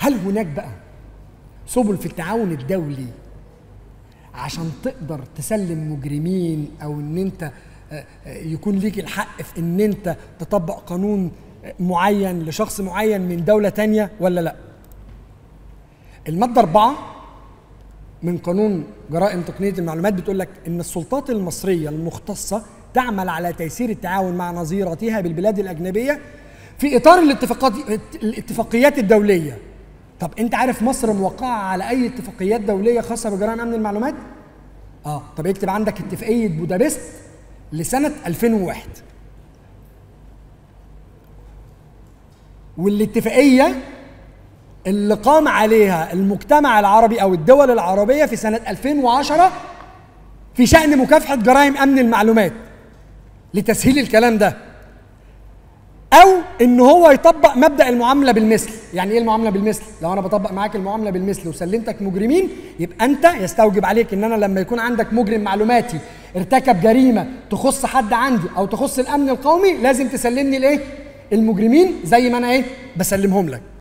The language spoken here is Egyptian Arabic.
هل هناك بقى سبل في التعاون الدولي عشان تقدر تسلم مجرمين او ان انت آه، آه، يكون ليك الحق في ان انت تطبق قانون آه، معين لشخص معين من دولة تانية ولا لا المادة أربعة من قانون جرائم تقنية المعلومات بتقول لك إن السلطات المصرية المختصة تعمل على تيسير التعاون مع نظيرتها بالبلاد الأجنبية في إطار الاتفاقات الاتفاقيات الدولية طب أنت عارف مصر موقعة على أي اتفاقيات دولية خاصة بجرائم أمن المعلومات؟ اه طب اكتب عندك اتفاقية بودابست لسنة 2001 والاتفاقية اللي قام عليها المجتمع العربي او الدول العربيه في سنه 2010 في شان مكافحه جرائم امن المعلومات لتسهيل الكلام ده او ان هو يطبق مبدا المعامله بالمثل يعني ايه المعامله بالمثل لو انا بطبق معاك المعامله بالمثل وسلمتك مجرمين يبقى انت يستوجب عليك ان انا لما يكون عندك مجرم معلوماتي ارتكب جريمه تخص حد عندي او تخص الامن القومي لازم تسلمني الايه المجرمين زي ما انا ايه بسلمهم لك